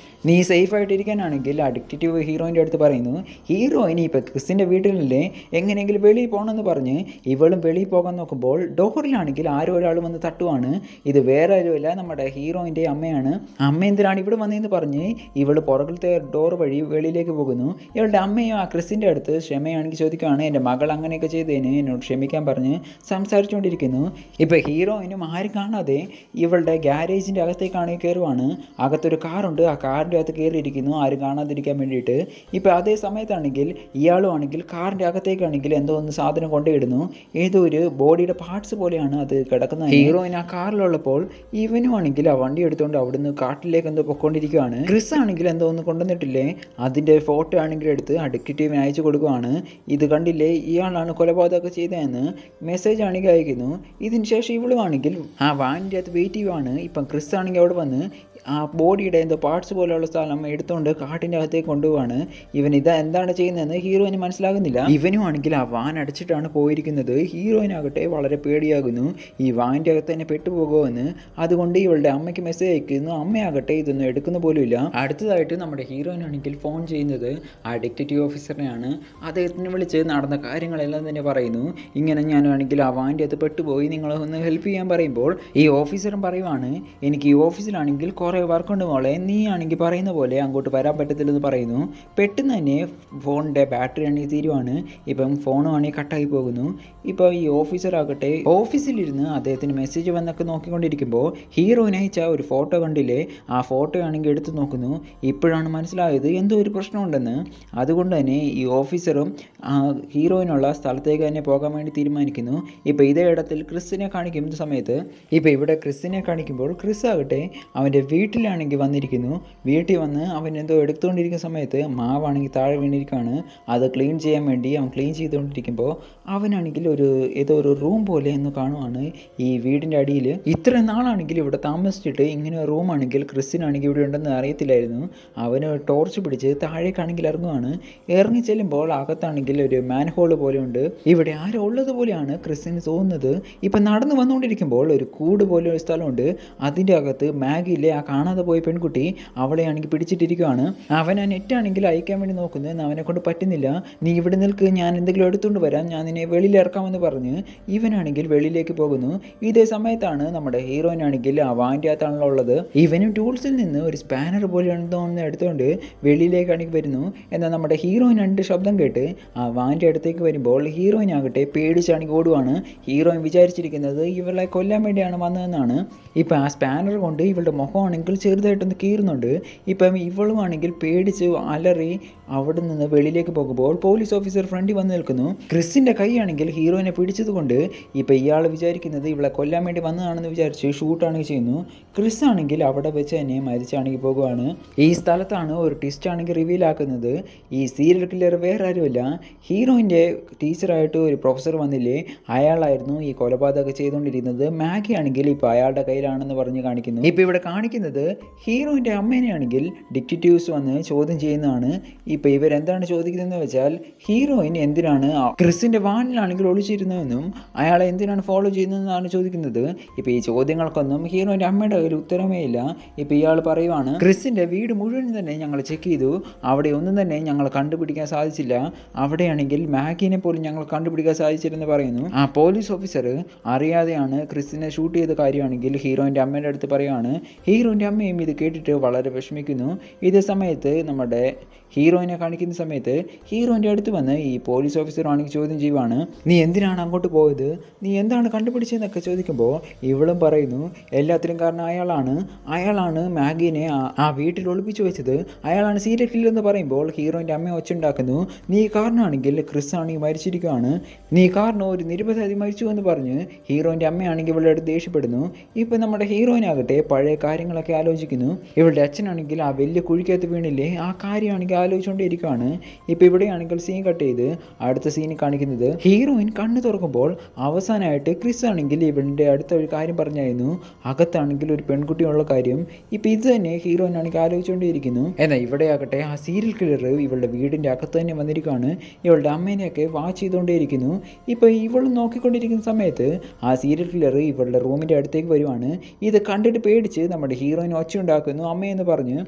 നീ സേഫ് ആയിട്ടിരിക്കാനാണെങ്കിൽ അഡിക്റ്റീവ് ഹീറോയിൻ്റെ അടുത്ത് പറയുന്നു ഹീറോയിന് ഇപ്പോൾ ക്രിസിൻ്റെ വീട്ടിലല്ലേ എങ്ങനെയെങ്കിലും വെളിയിൽ പോകണമെന്ന് പറഞ്ഞ് ഇവളും വെളിയിൽ പോകാൻ നോക്കുമ്പോൾ ഡോറിലാണെങ്കിൽ ആരോ ഒരാൾ വന്ന് തട്ടുവാണ് ഇത് വേറെ ആരുമല്ല നമ്മുടെ ഹീറോയിൻ്റെ അമ്മയാണ് അമ്മ എന്തിനാണ് ഇവിടെ വന്നതെന്ന് പറഞ്ഞ് ഇവൾ പുറകിലത്തെ ഡോർ വഴി വെളിയിലേക്ക് പോകുന്നു ഇവളുടെ അമ്മയും ആ ക്രിസിൻ്റെ അടുത്ത് ക്ഷമയാണെങ്കിൽ ചോദിക്കുകയാണ് എൻ്റെ മകൾ അങ്ങനെയൊക്കെ ചെയ്തതിന് എന്നോട് ക്ഷമിക്കാൻ പറഞ്ഞ് സംസാരിച്ചുകൊണ്ടിരിക്കുന്നു ഇപ്പോൾ ഹീറോയിനും ആരും കാണാതെ ഇവളുടെ ഗ്യാരേജിൻ്റെ അകത്തേക്കാണ് കയറുവാണ് അകത്തൊരു കാറുണ്ട് ആ കാറിൻ്റെ അകത്ത് കയറിയിരിക്കുന്നു ആരും കാണാതിരിക്കാൻ വേണ്ടിയിട്ട് ഇപ്പോൾ അതേ സമയത്താണെങ്കിൽ ഇയാളും ആണെങ്കിൽ കാറിൻ്റെ അകത്തേക്കാണെങ്കിൽ എന്തോ ഒന്ന് സാധനം കൊണ്ടുപോയിടുന്നു ഏതോ ഒരു ബോഡിയുടെ പാർട്സ് പോലെയാണ് അത് കിടക്കുന്നത് ഹീറോയിൻ ആ കാറിലുള്ളപ്പോൾ ഇവനും ആണെങ്കിൽ ആ വണ്ടി എടുത്തുകൊണ്ട് അവിടുന്ന് കാട്ടിലേക്ക് എന്തോ പൊക്കോണ്ടിരിക്കുകയാണ് ക്രിസ് ആണെങ്കിൽ എന്തോ ഒന്ന് കൊണ്ടുവന്നിട്ടില്ലേ അതിൻ്റെ ഫോട്ടോ ആണെങ്കിൽ എടുത്ത് ആ ഡിറ്റക്റ്റീവിന് അയച്ചു കൊടുക്കുവാണ് ഇത് കണ്ടില്ലേ ഇയാളാണ് കൊലപാതകമൊക്കെ ചെയ്തതെന്ന് മെസ്സേജ് ആണെങ്കിൽ അയക്കുന്നു ഇതിന് ശേഷം ഇവളും ആണെങ്കിൽ ആ വാനിൻ്റെ അകത്ത് വെയിറ്റ് ചെയ്യുവാണ് ഇപ്പം ക്രിസ് ആണെങ്കിൽ അവിടെ വന്ന് ആ ബോഡിയുടെ എന്തോ പാർട്സ് പോലെയുള്ള സ്ഥലം എടുത്തുകൊണ്ട് കാട്ടിൻ്റെ അകത്തേക്ക് കൊണ്ടുപോവാണ് ഇവൻ ഇത് എന്താണ് ചെയ്യുന്നതെന്ന് ഹീറോയിന് മനസ്സിലാകുന്നില്ല ഇവനും ആണെങ്കിൽ ആ വാൻ അടച്ചിട്ടാണ് പോയിരിക്കുന്നത് ഹീറോയിനാകട്ടെ വളരെ പേടിയാകുന്നു ഈ വാനിൻ്റെ അകത്ത് തന്നെ പെട്ടുപോകുമെന്ന് അതുകൊണ്ട് ഇവളുടെ അമ്മയ്ക്ക് മെസ്സേജ് അയക്കുന്നു അമ്മയാകട്ടെ ഇതൊന്നും എടുക്കുന്ന പോലുമില്ല അടുത്തതായിട്ട് നമ്മുടെ ഹീറോയിനാണെങ്കിൽ ഫോൺ ചെയ്യുന്നത് ആ ഡിറ്റക്റ്റീവ് ഓഫീസറിനെയാണ് അദ്ദേഹത്തിന് വിളിച്ച് നടന്ന കാര്യങ്ങളെല്ലാം തന്നെ പറയുന്നു ഇങ്ങനെ ഞാനാണെങ്കിൽ ആ വാൻ്റെ അകത്ത് പെട്ടുപോയി നിങ്ങളെ ഒന്ന് ഹെൽപ്പ് ചെയ്യാൻ പറയുമ്പോൾ ഈ ഓഫീസറും പറയുവാണ് എനിക്ക് ഈ ഓഫീസിലാണെങ്കിൽ കുറേ വർക്കുണ്ട് മോളെ നീ ആണെങ്കിൽ പറയുന്ന പോലെ അങ്ങോട്ട് വരാൻ പറ്റത്തില്ലെന്ന് പറയുന്നു പെട്ടെന്ന് തന്നെ ഫോണിൻ്റെ ബാറ്ററി ആണെങ്കിൽ തീരുവാണ് ഇപ്പം ഫോണും ആണെങ്കിൽ കട്ടായി പോകുന്നു ഇപ്പോൾ ഈ ഓഫീസറാകട്ടെ ഓഫീസിലിരുന്ന് അദ്ദേഹത്തിന് മെസ്സേജ് വന്നൊക്കെ നോക്കിക്കൊണ്ടിരിക്കുമ്പോൾ ഹീറോയിന് അയച്ച ഒരു ഫോട്ടോ കണ്ടില്ലേ ആ ഫോട്ടോ ആണെങ്കിൽ എടുത്തു നോക്കുന്നു ഇപ്പോഴാണ് മനസ്സിലായത് എന്തോ ഒരു പ്രശ്നമുണ്ടെന്ന് അതുകൊണ്ട് തന്നെ ഈ ഓഫീസറും ആ ഹീറോയിനുള്ള സ്ഥലത്തേക്ക് തന്നെ പോകാൻ വേണ്ടി തീരുമാനിക്കുന്നു ഇപ്പോൾ ഇതേ ഇടത്തിൽ ക്രിസിനെ കാണിക്കുന്ന സമയത്ത് ഇപ്പോൾ ഇവിടെ ക്രിസിനെ കാണിക്കുമ്പോൾ ക്രിസ് ആകട്ടെ അവൻ്റെ വീട്ടിലാണെങ്കിൽ വന്നിരിക്കുന്നു വീട്ടിൽ വന്ന് അവൻ എന്തോ എടുത്തുകൊണ്ടിരിക്കുന്ന സമയത്ത് മാവാണെങ്കിൽ താഴെ വീണിരിക്കുകയാണ് അത് ക്ലീൻ ചെയ്യാൻ വേണ്ടി അവൻ ക്ലീൻ ചെയ്തുകൊണ്ടിരിക്കുമ്പോൾ അവനാണെങ്കിൽ ഒരു ഏതോ ഒരു റൂം പോലെ എന്ന് കാണുവാണ് ഈ വീടിൻ്റെ അടിയിൽ ഇത്ര നാളാണെങ്കിൽ ഇവിടെ താമസിച്ചിട്ട് ഇങ്ങനെ ഒരു റൂമാണെങ്കിൽ ക്രിസ്ത്യനാണെങ്കിൽ ഇവിടെ ഉണ്ടെന്ന് അറിയത്തില്ലായിരുന്നു അവന് ടോർച്ച് പിടിച്ച് താഴേക്കാണെങ്കിൽ ഇറങ്ങുവാണ് ഇറങ്ങി ചെല്ലുമ്പോൾ അകത്താണെങ്കിൽ ഒരു മാൻ ഹോള് പോലെ ഉണ്ട് ഇവിടെ ആരോ ഉള്ളത് പോലെയാണ് ക്രിസ്ത്യന് തോന്നുന്നത് ഇപ്പം നടന്നു വന്നുകൊണ്ടിരിക്കുമ്പോൾ ഒരു കൂട് പോലെ ഒരു സ്ഥലമുണ്ട് അതിൻ്റെ അകത്ത് മാഗിയിലെ ആ കാണാതെ പോയ പെൺകുട്ടി അവളെ ആണെങ്കിൽ പിടിച്ചിട്ടിരിക്കുകയാണ് അവൻ ആ നെറ്റാണെങ്കിൽ അയക്കാൻ വേണ്ടി നോക്കുന്നു എന്നാൽ അവനെ കൊണ്ട് പറ്റുന്നില്ല നീ ഇവിടെ നിൽക്ക് ഞാൻ എന്തെങ്കിലും എടുത്തുകൊണ്ട് വരാം ഞാൻ നിന്നെ വെളിയിൽ ഇറക്കാമെന്ന് പറഞ്ഞ് ഇവനാണെങ്കിൽ വെളിയിലേക്ക് പോകുന്നു ഇതേ സമയത്താണ് നമ്മുടെ ഹീറോയിനാണെങ്കിൽ ആ വാൻ്റെ അകത്താണല്ലോ ഉള്ളത് ഇവനും ടൂൾസിൽ നിന്ന് ഒരു സ്പാനർ പോലെ എന്തോ ഒന്ന് എടുത്തുകൊണ്ട് വെളിയിലേക്കാണെങ്കിൽ വരുന്നു എന്നാൽ നമ്മുടെ ഹീറോയിൻ രണ്ട് ശബ്ദം കേട്ട് ആ വാൻ്റെ അടുത്തേക്ക് വരുമ്പോൾ ഹീറോയിൻ ആകട്ടെ പേടിച്ചാണെങ്കിൽ ഓടുവാണ് ഹീറോയിൻ വിചാരിച്ചിരിക്കുന്നത് ഇവളെ കൊല്ലാൻ വേണ്ടിയാണ് വന്നതെന്നാണ് ഇപ്പം ആ സ്പാനർ കൊണ്ട് ഇവളുടെ മുഖമാണെങ്കിൽ ചെറുതായിട്ടൊന്ന് കീറുന്നുണ്ട് ഇപ്പം ഇവളും ആണെങ്കിൽ പേടിച്ച് അലറി അവിടെ നിന്ന് വെളിയിലേക്ക് പോകുമ്പോൾ പോലീസ് ഓഫീസർ ഫ്രണ്ടിൽ വന്ന് നിൽക്കുന്നു ക്രിസിൻ്റെ കൈയാണെങ്കിൽ ഹീറോയിനെ പിടിച്ചതുകൊണ്ട് ഇപ്പം ഇയാൾ വിചാരിക്കുന്നത് ഇവളെ കൊല്ലാൻ വേണ്ടി വന്നതാണെന്ന് വിചാരിച്ച് ഷൂട്ടാണെങ്കിൽ ചെയ്യുന്നു ക്രിസ് ആണെങ്കിൽ അവിടെ വെച്ച് തന്നെ മരിച്ചാണെങ്കിൽ പോകുവാണ് ഈ സ്ഥലത്താണ് ഒരു ട്വിസ്റ്റ് ആണെങ്കിൽ റിവീൽ ആക്കുന്നത് ഈ സീരിയൽ കില്ലർ വേറെ ആരുമല്ല ഹീറോയിൻ്റെ ടീച്ചറായിട്ട് ഒരു പ്രൊഫസർ വന്നില്ലേ അയാളായിരുന്നു ഈ കൊലപാതകം ചെയ്തുകൊണ്ടിരുന്നത് മാഗി ആണെങ്കിൽ ഇപ്പോൾ അയാളുടെ കയ്യിലാണെന്ന് പറഞ്ഞ് കാണിക്കുന്നു ഇപ്പോൾ ഇവിടെ കാണിക്കുന്നത് ഹീറോയിൻ്റെ അമ്മേനെയാണെങ്കിൽ ഡിറ്റക്റ്റീവ്സ് വന്ന് ചോദ്യം ചെയ്യുന്നതാണ് ഇപ്പോൾ ഇവരെന്താണ് ചോദിക്കുന്നതെന്ന് വെച്ചാൽ ഹീറോയിൻ എന്തിനാണ് ആ ക്രിസിൻ്റെ വാനിലാണെങ്കിൽ ഒളിച്ചിരുന്നതെന്നും അയാളെ എന്തിനാണ് ഫോളോ ചെയ്യുന്നതെന്നാണ് ചോദിക്കുന്നത് ഇപ്പോൾ ഈ ചോദ്യങ്ങൾക്കൊന്നും ഹീറോയിൻ്റെ അമ്മയുടെ കയ്യിൽ ഉത്തരമേ ഇല്ല ഇപ്പോൾ ഇയാൾ പറയുവാണ് ക്രിസിൻ്റെ വീട് മുഴുവൻ തന്നെ ഞങ്ങൾ ചെക്ക് ചെയ്തു അവിടെ ഒന്നും തന്നെ ഞങ്ങൾ കണ്ടുപിടിക്കാൻ സാധിച്ചില്ല അവിടെയാണെങ്കിൽ മാഗിനെ പോലും ഞങ്ങൾ കണ്ടുപിടിക്കാൻ സാധിച്ചില്ലെന്ന് പറയുന്നു ആ പോലീസ് ഓഫീസർ അറിയാതെയാണ് ക്രിസിനെ ഷൂട്ട് ചെയ്ത കാര്യമാണെങ്കിൽ ഹീറോയിൻ്റെ അമ്മയുടെ അടുത്ത് പറയുവാണ് ഹീറോയിൻ്റെ അമ്മയും ഇത് കേട്ടിട്ട് വളരെ വിഷമിക്കുന്നു ഇതേ സമയത്ത് നമ്മുടെ ഹീറോയിനെ കാണിക്കുന്ന സമയത്ത് ഹീറോയിൻ്റെ അടുത്ത് വന്ന് ഈ പോലീസ് ഓഫീസർ ആണെങ്കിൽ ചോദ്യം ചെയ്യുവാണ് നീ എന്തിനാണ് അങ്ങോട്ട് പോയത് നീ എന്താണ് കണ്ടുപിടിച്ചതെന്നൊക്കെ ചോദിക്കുമ്പോൾ ഇവളും പറയുന്നു എല്ലാത്തിനും കാരണം അയാളാണ് അയാളാണ് മാഗിനെ ആ- ആ വീട്ടിൽ ഒളിപ്പിച്ചു വെച്ചത് അയാളാണ് സീരിയൽ കില്ലർ എന്ന് പറയുമ്പോൾ ഹീറോയിൻ്റെ അമ്മ ഒച്ചുണ്ടാക്കുന്നു നീ കാരണമാണെങ്കിൽ ക്രിസ് ആണെങ്കിൽ മരിച്ചിരിക്കുകയാണ് നീ കാരണം ഒരു നിരപരാധി മരിച്ചു എന്ന് പറഞ്ഞ് ഹീറോയിൻ്റെ അമ്മയാണെങ്കിൽ ഇവളുടെ അടുത്ത് ദേഷ്യപ്പെടുന്നു ഇപ്പം നമ്മുടെ ഹീറോയിനാകട്ടെ പഴയ കാര്യങ്ങളൊക്കെ ആലോചിക്കുന്നു ഇവളുടെ അച്ഛനാണെങ്കിൽ ആ വലിയ കുഴിക്കകത്ത് വീണില്ലേ ആ കാര്യമാണെങ്കിൽ ആലോചിച്ചുകൊണ്ടിരിക്കുകയാണ് ഇപ്പോൾ ഇവിടെയാണെങ്കിൽ സീൻ കട്ട് ചെയ്ത് അടുത്ത സീനിൽ കാണിക്കുന്നത് ഹീറോയിൻ കണ്ണു തുറക്കുമ്പോൾ അവസാനമായിട്ട് ക്രിസ് ആണെങ്കിൽ ഇവളുടെ അടുത്ത ഒരു കാര്യം പറഞ്ഞായിരുന്നു അകത്താണെങ്കിൽ ഒരു പെൺകുട്ടിയുള്ള കാര്യം ഇപ്പം ഇത് തന്നെ ഹീറോയിൻ ആണെങ്കിൽ ആലോചിച്ചുകൊണ്ടിരിക്കുന്നു എന്നാൽ ഇവിടെയാകട്ടെ ആ സീരിയൽ കില്ലർ ഇവളുടെ വീടിൻ്റെ അകത്ത് തന്നെ വന്നിരിക്കുകയാണ് ഇവളുടെ അമ്മേനെയൊക്കെ വാച്ച് ചെയ്തുകൊണ്ടേയിരിക്കുന്നു ഇപ്പോൾ ഇവൾ നോക്കിക്കൊണ്ടിരിക്കുന്ന സമയത്ത് ആ സീരിയൽ കില്ലർ ഇവളുടെ റൂമിൻ്റെ അടുത്തേക്ക് വരുവാണ് ഇത് കണ്ടിട്ട് പേടിച്ച് നമ്മുടെ ഹീറോയിൻ ഒച്ച ഉണ്ടാക്കുന്നു അമ്മയെന്ന് പറഞ്ഞ്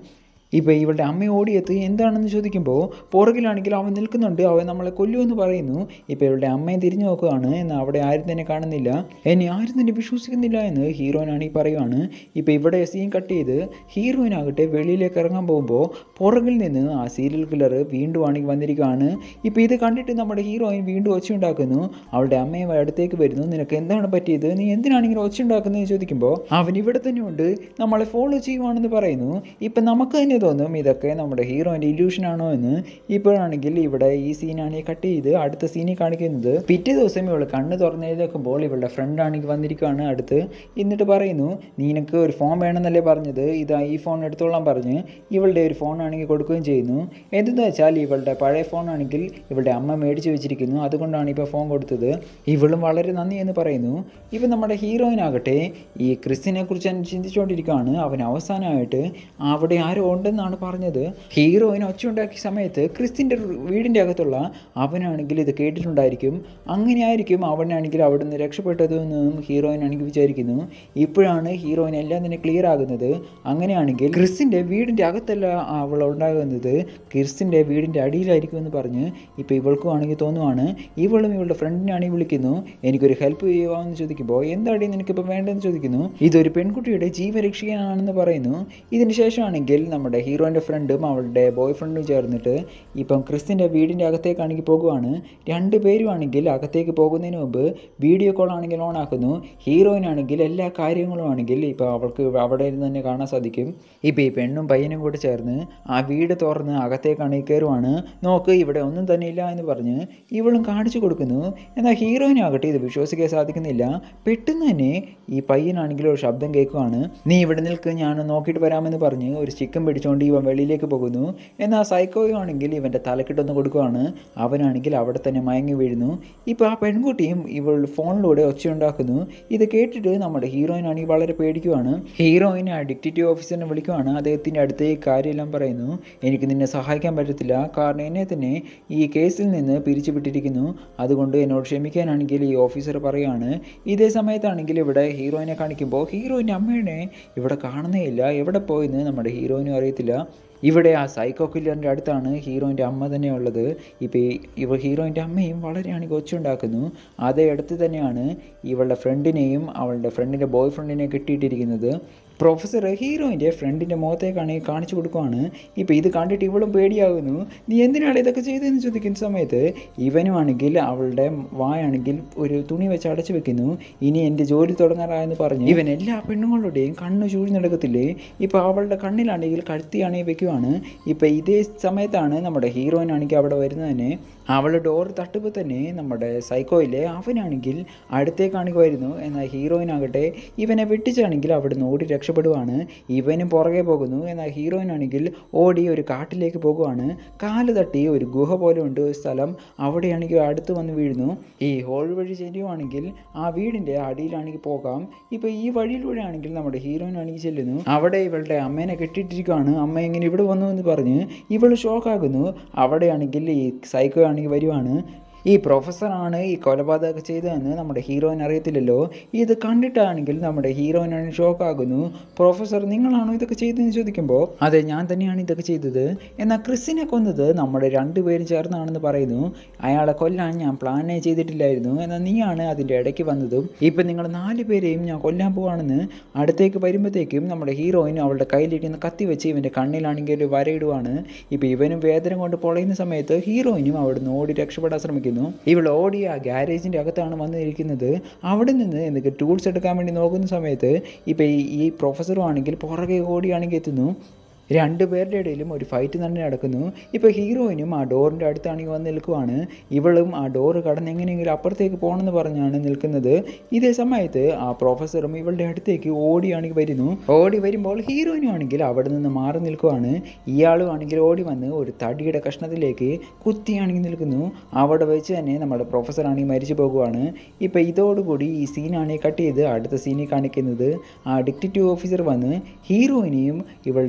ഇപ്പോൾ ഇവളുടെ അമ്മ ഓടിയെത്തി എന്താണെന്ന് ചോദിക്കുമ്പോൾ പുറകിലാണെങ്കിൽ അവൻ നിൽക്കുന്നുണ്ട് അവൻ നമ്മളെ കൊല്ലുമെന്ന് പറയുന്നു ഇപ്പോൾ ഇവളുടെ അമ്മയെ തിരിഞ്ഞു നോക്കുകയാണ് എന്നാൽ അവിടെ ആരും തന്നെ കാണുന്നില്ല എന്നെ ആരും തന്നെ വിശ്വസിക്കുന്നില്ല എന്ന് ഹീറോയിനാണെങ്കിൽ പറയുവാണ് ഇപ്പോൾ ഇവിടെ സീൻ കട്ട് ചെയ്ത് ഹീറോയിനാകട്ടെ വെളിയിലേക്ക് ഇറങ്ങാൻ പോകുമ്പോൾ പുറകിൽ നിന്ന് ആ സീരിയൽ കില്ലർ വീണ്ടും ആണെങ്കിൽ വന്നിരിക്കുകയാണ് ഇപ്പോൾ ഇത് കണ്ടിട്ട് നമ്മുടെ ഹീറോയിൻ വീണ്ടും ഒച്ച ഉണ്ടാക്കുന്നു അവളുടെ അമ്മയും അടുത്തേക്ക് വരുന്നു നിനക്ക് എന്താണ് പറ്റിയത് നീ എന്തിനാണ് ഇങ്ങനെ ഒച്ച ഉണ്ടാക്കുന്നതെന്ന് ചോദിക്കുമ്പോൾ അവൻ ഇവിടെ തന്നെ ഉണ്ട് നമ്മളെ ഫോളോ ചെയ്യുവാണെന്ന് പറയുന്നു ഇപ്പം നമുക്ക് തന്നെ തോന്നും ഇതൊക്കെ നമ്മുടെ ഹീറോയിൻ്റെ ഇല്യൂഷൻ ആണോ എന്ന് ഇപ്പോഴാണെങ്കിൽ ഇവിടെ ഈ സീനാണ് കട്ട് ചെയ്ത് അടുത്ത സീനിൽ കാണിക്കുന്നത് പിറ്റേ ദിവസം ഇവൾ കണ്ണ് തുറന്നെഴുതേക്കുമ്പോൾ ഇവളുടെ ഫ്രണ്ട് ആണെങ്കിൽ വന്നിരിക്കുകയാണ് അടുത്ത് എന്നിട്ട് പറയുന്നു നിനക്ക് ഒരു ഫോൺ വേണമെന്നല്ലേ പറഞ്ഞത് ഇതാ ഈ ഫോൺ എടുത്തോളാൻ പറഞ്ഞ് ഇവളുടെ ഒരു ഫോൺ ആണെങ്കിൽ കൊടുക്കുകയും ചെയ്യുന്നു എന്തെന്ന് വെച്ചാൽ ഇവളുടെ പഴയ ഫോൺ ആണെങ്കിൽ ഇവളുടെ അമ്മ മേടിച്ച് വെച്ചിരിക്കുന്നു അതുകൊണ്ടാണ് ഇപ്പോൾ ഫോൺ കൊടുത്തത് ഇവളും വളരെ നന്ദി എന്ന് പറയുന്നു ഇപ്പം നമ്മുടെ ഹീറോയിനാകട്ടെ ഈ ക്രിസ്റ്റിനെ കുറിച്ച് ചിന്തിച്ചുകൊണ്ടിരിക്കുകയാണ് അവൻ അവസാനമായിട്ട് അവിടെ ആരോ ഉണ്ടെന്നാണ് പറഞ്ഞത് ഹീറോയിൻ ഒച്ച ഉണ്ടാക്കിയ സമയത്ത് ക്രിസ്റ്റിൻ്റെ വീടിൻ്റെ അകത്തുള്ള അവനാണെങ്കിൽ ഇത് കേട്ടിട്ടുണ്ടായിരിക്കും അങ്ങനെയായിരിക്കും അവനാണെങ്കിൽ അവിടെ നിന്ന് രക്ഷപ്പെട്ടതെന്നും ഹീറോയിൻ ആണെങ്കിൽ വിചാരിക്കുന്നു ഇപ്പോഴാണ് ഹീറോയിൻ എല്ലാം തന്നെ ക്ലിയർ ആകുന്നത് അങ്ങനെയാണെങ്കിൽ ക്രിസ്റ്റിൻ്റെ വീടിൻ്റെ അകത്തല്ല അവൾ ഉണ്ടാകുന്നത് ക്രിസ്റ്റിൻ്റെ വീടിൻ്റെ അടിയിലായിരിക്കും എന്ന് പറഞ്ഞ് ഇപ്പോൾ ഇവൾക്കും ആണെങ്കിൽ തോന്നുവാണ് ഇവളും ഇവളുടെ ഫ്രണ്ടിനാണെങ്കിൽ വിളിക്കുന്നു എനിക്കൊരു ഹെൽപ്പ് ചെയ്യുവാന്ന് ചോദിക്കുമ്പോൾ എന്താടി നിനക്കിപ്പോൾ വേണ്ടതെന്ന് ചോദിക്കുന്നു ഇതൊരു പെൺകുട്ടിയുടെ ജീവൻ രക്ഷിക്കാനാണെന്ന് പറയുന്നു ഇതിന് ശേഷമാണെങ്കിൽ നമ്മുടെ ഹീറോയിൻ്റെ ഫ്രണ്ടും അവളുടെ ബോയ് ഫ്രണ്ടും ചേർന്നിട്ട് ഇപ്പം ക്രിസ്റ്റിൻ്റെ വീടിൻ്റെ അകത്തേക്കാണെങ്കിൽ പോകുവാണ് രണ്ട് പേരും ആണെങ്കിൽ അകത്തേക്ക് പോകുന്നതിന് മുമ്പ് വീഡിയോ കോൾ ആണെങ്കിൽ ഓൺ ആക്കുന്നു ഹീറോയിൻ ആണെങ്കിൽ എല്ലാ കാര്യങ്ങളും ആണെങ്കിൽ ഇപ്പോൾ അവൾക്ക് അവിടെ ഇരുന്ന് തന്നെ കാണാൻ സാധിക്കും ഇപ്പോൾ ഈ പെണ്ണും പയ്യനും കൂടെ ചേർന്ന് ആ വീട് തുറന്ന് അകത്തേക്കാണെങ്കിൽ കയറുവാണ് നോക്ക് ഇവിടെ ഒന്നും തന്നെ ഇല്ല എന്ന് പറഞ്ഞ് ഇവളും കാണിച്ചു കൊടുക്കുന്നു എന്നാൽ ഹീറോയിനാകട്ടെ ഇത് വിശ്വസിക്കാൻ സാധിക്കുന്നില്ല പെട്ടെന്ന് തന്നെ ഈ പയ്യനാണെങ്കിൽ ഒരു ശബ്ദം കേൾക്കുവാണ് നീ ഇവിടെ നിൽക്ക് ഞാൻ നോക്കിയിട്ട് വരാമെന്ന് പറഞ്ഞ് ഒരു ചിക്കൻ പിടിച്ചുകൊണ്ട് ഇവൻ വെളിയിലേക്ക് പോകുന്നു എന്നാൽ സൈക്കോയും ആണെങ്കിൽ ഇവൻ്റെ തലക്കിട്ടൊന്ന് കൊടുക്കുവാണ് അവനാണെങ്കിൽ അവിടെ തന്നെ മയങ്ങി വീഴുന്നു ഇപ്പോൾ ആ പെൺകുട്ടിയും ഇവൾ ഫോണിലൂടെ ഒച്ചയുണ്ടാക്കുന്നു ഇത് കേട്ടിട്ട് നമ്മുടെ ഹീറോയിൻ ആണെങ്കിൽ വളരെ പേടിക്കുവാണ് ഹീറോയിൻ ആ ഡിക്റ്റേറ്റീവ് ഓഫീസറിനെ വിളിക്കുവാണ് അദ്ദേഹത്തിൻ്റെ അടുത്തേക്ക് കാര്യമെല്ലാം പറയുന്നു എനിക്ക് നിന്നെ സഹായിക്കാൻ പറ്റത്തില്ല കാരണം എന്നെ തന്നെ ഈ കേസിൽ നിന്ന് പിരിച്ചുവിട്ടിരിക്കുന്നു അതുകൊണ്ട് എന്നോട് ക്ഷമിക്കാനാണെങ്കിൽ ഈ ഓഫീസർ പറയുകയാണ് ഇതേ സമയത്താണെങ്കിൽ ഇവിടെ ഹീറോയിനെ കാണിക്കുമ്പോൾ ഹീറോയിൻ്റെ അമ്മയുടെ ഇവിടെ കാണുന്നേയില്ല എവിടെ പോയെന്ന് നമ്മുടെ ഹീറോയിനും അറിയത്തില്ല ഇവിടെ ആ സൈക്കോ കില്ലറിൻ്റെ അടുത്താണ് ഹീറോയിൻ്റെ അമ്മ തന്നെ ഉള്ളത് ഇപ്പോൾ ഇവ ഹീറോയിൻ്റെ അമ്മയും വളരെയാണെങ്കിൽ ഒച്ചുണ്ടാക്കുന്നു അതേ അടുത്ത് തന്നെയാണ് ഇവളുടെ ഫ്രണ്ടിനെയും അവളുടെ ഫ്രണ്ടിൻ്റെ ബോയ് ഫ്രണ്ടിനെയും കിട്ടിയിട്ടിരിക്കുന്നത് പ്രൊഫസർ ഹീറോയിൻ്റെ ഫ്രണ്ടിൻ്റെ മുഖത്തേക്കാണ് ഈ കാണിച്ചു കൊടുക്കുവാണ് ഇപ്പോൾ ഇത് കണ്ടിട്ട് ഇവളും പേടിയാകുന്നു നീ എന്തിനാണ് ഇതൊക്കെ ചെയ്തതെന്ന് ചോദിക്കുന്ന സമയത്ത് ഇവനുമാണെങ്കിൽ അവളുടെ വായാണെങ്കിൽ ഒരു തുണി വെച്ച് അടച്ചു വെക്കുന്നു ഇനി എൻ്റെ ജോലി തുടങ്ങാറായെന്ന് പറഞ്ഞ് ഇവൻ എല്ലാ പെണ്ണുങ്ങളുടെയും കണ്ണ് ചൂഴ്ന്നെടുക്കത്തില്ലേ ഇപ്പോൾ അവളുടെ കണ്ണിലാണെങ്കിൽ കഴുത്തിയാണെങ്കിൽ വെക്കുവാണ് ഇപ്പോൾ ഇതേ സമയത്താണ് നമ്മുടെ ഹീറോയിൻ ആണെങ്കിൽ അവിടെ വരുന്നത് തന്നെ അവൾ ഡോർ തട്ടുമ്പോൾ തന്നെ നമ്മുടെ സൈക്കോയിലെ അവനാണെങ്കിൽ അടുത്തേക്കാണെങ്കിൽ വരുന്നു എന്നാൽ ഹീറോയിൻ ആകട്ടെ ഇവനെ വെട്ടിച്ചാണെങ്കിൽ അവിടുന്ന് ഓടി രക്ഷപ്പെടുവാണ് ഇവനും പുറകെ പോകുന്നു എന്നാൽ ഹീറോയിൻ ആണെങ്കിൽ ഓടി ഒരു കാട്ടിലേക്ക് പോകുവാണ് കാല് തട്ടി ഒരു ഗുഹ പോലെ ഉണ്ട് ഒരു സ്ഥലം അവിടെയാണെങ്കിൽ അടുത്ത് വന്ന് വീഴുന്നു ഈ ഹോൾ വഴി ചെല്ലുവാണെങ്കിൽ ആ വീടിൻ്റെ അടിയിലാണെങ്കിൽ പോകാം ഇപ്പോൾ ഈ വഴിയിലൂടെ ആണെങ്കിൽ നമ്മുടെ ഹീറോയിൻ ആണെങ്കിൽ ചെല്ലുന്നു അവിടെ ഇവളുടെ അമ്മേനെ കെട്ടിയിട്ടിരിക്കുകയാണ് അമ്മ ഇങ്ങനെ ഇവിടെ വന്നു എന്ന് പറഞ്ഞ് ഇവൾ ഷോക്കാകുന്നു അവിടെയാണെങ്കിൽ ഈ സൈക്കോ ആണെങ്കിൽ വരുവാണ് ഈ പ്രൊഫസറാണ് ഈ കൊലപാതകമൊക്കെ ചെയ്തതെന്ന് നമ്മുടെ ഹീറോയിൻ അറിയത്തില്ലല്ലോ ഇത് കണ്ടിട്ടാണെങ്കിൽ നമ്മുടെ ഹീറോയിനാണ് ഷോക്കാകുന്നു പ്രൊഫസർ നിങ്ങളാണോ ഇതൊക്കെ ചെയ്തതെന്ന് ചോദിക്കുമ്പോൾ അതെ ഞാൻ തന്നെയാണ് ഇതൊക്കെ ചെയ്തത് എന്നാൽ ക്രിസിനെ കൊന്നത് നമ്മുടെ രണ്ടുപേരും ചേർന്നാണെന്ന് പറയുന്നു അയാളെ കൊല്ലാൻ ഞാൻ പ്ലാനേ ചെയ്തിട്ടില്ലായിരുന്നു എന്നാൽ നീയാണ് അതിൻ്റെ ഇടയ്ക്ക് വന്നതും ഇപ്പം നിങ്ങൾ നാല് പേരെയും ഞാൻ കൊല്ലാൻ പോവാണെന്ന് അടുത്തേക്ക് വരുമ്പോഴത്തേക്കും നമ്മുടെ ഹീറോയിൻ അവളുടെ കയ്യിലിരിക്കുന്ന കത്തി വെച്ച് ഇവൻ്റെ കണ്ണിലാണെങ്കിൽ ഒരു വരയിടുവാണ് ഇപ്പോൾ ഇവനും വേദന കൊണ്ട് പൊളയുന്ന സമയത്ത് ഹീറോയിനും അവിടുന്ന് ഓടി രക്ഷപ്പെടാൻ ശ്രമിക്കുന്നു ഇവൾ ഓടി ആ ഗ്യാരേജിൻ്റെ അകത്താണ് വന്നിരിക്കുന്നത് അവിടെ നിന്ന് എന്തൊക്കെ ടൂൾസ് എടുക്കാൻ വേണ്ടി നോക്കുന്ന സമയത്ത് ഇപ്പോൾ ഈ ഈ പ്രൊഫസറും ആണെങ്കിൽ പുറകെ ഓടിയാണെങ്കിൽ എത്തുന്നു രണ്ട് പേരുടെ ഇടയിലും ഒരു ഫൈറ്റ് തന്നെ നടക്കുന്നു ഇപ്പോൾ ഹീറോയിനും ആ ഡോറിൻ്റെ അടുത്താണെങ്കിൽ വന്ന് നിൽക്കുവാണ് ഇവളും ആ ഡോറ് കടന്ന് എങ്ങനെയെങ്കിലും അപ്പുറത്തേക്ക് പോകണമെന്ന് പറഞ്ഞാണ് നിൽക്കുന്നത് ഇതേ സമയത്ത് ആ പ്രൊഫസറും ഇവളുടെ അടുത്തേക്ക് ഓടിയാണെങ്കിൽ വരുന്നു ഓടി വരുമ്പോൾ ഹീറോയിനും ആണെങ്കിൽ അവിടെ നിന്ന് മാറി നിൽക്കുവാണ് ഇയാളും ആണെങ്കിൽ ഓടി വന്ന് ഒരു തടിയുടെ കഷ്ണത്തിലേക്ക് കുത്തിയാണെങ്കിൽ നിൽക്കുന്നു അവിടെ വെച്ച് തന്നെ നമ്മുടെ പ്രൊഫസർ ആണെങ്കിൽ മരിച്ചു പോകുവാണ് ഇപ്പോൾ ഇതോടുകൂടി ഈ സീനാണെങ്കിൽ കട്ട് ചെയ്ത് അടുത്ത സീനിൽ കാണിക്കുന്നത് ആ ഡിറ്റക്റ്റീവ് ഓഫീസർ വന്ന് ഹീറോയിനെയും ഇവളുടെ ബാക്കി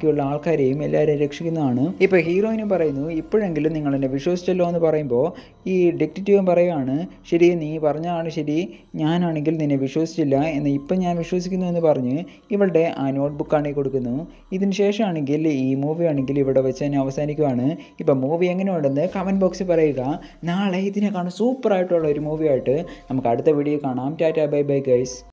ബാക്കിയുള്ള ആൾക്കാരെയും എല്ലാവരെയും രക്ഷിക്കുന്നതാണ് ഇപ്പോൾ ഹീറോയിനും പറയുന്നു ഇപ്പോഴെങ്കിലും നിങ്ങൾ എന്നെ വിശ്വസിച്ചല്ലോ എന്ന് പറയുമ്പോൾ ഈ ഡിറ്റക്റ്റീവും പറയുകയാണ് ശരി നീ പറഞ്ഞതാണ് ശരി ഞാനാണെങ്കിൽ നിന്നെ വിശ്വസിച്ചില്ല എന്ന് ഇപ്പം ഞാൻ വിശ്വസിക്കുന്നു എന്ന് പറഞ്ഞ് ഇവളുടെ ആ നോട്ട്ബുക്കാണെങ്കിൽ കൊടുക്കുന്നു ഇതിന് ശേഷമാണെങ്കിൽ ഈ മൂവി ആണെങ്കിൽ ഇവിടെ വെച്ച് തന്നെ അവസാനിക്കുവാണ് ഇപ്പം മൂവി എങ്ങനെയുണ്ടെന്ന് കമൻറ്റ് ബോക്സിൽ പറയുക നാളെ ഇതിനെക്കാളും സൂപ്പറായിട്ടുള്ള ഒരു മൂവിയായിട്ട് നമുക്ക് അടുത്ത വീഡിയോ കാണാം ടാറ്റാ ബൈ ബൈ ഗൈസ്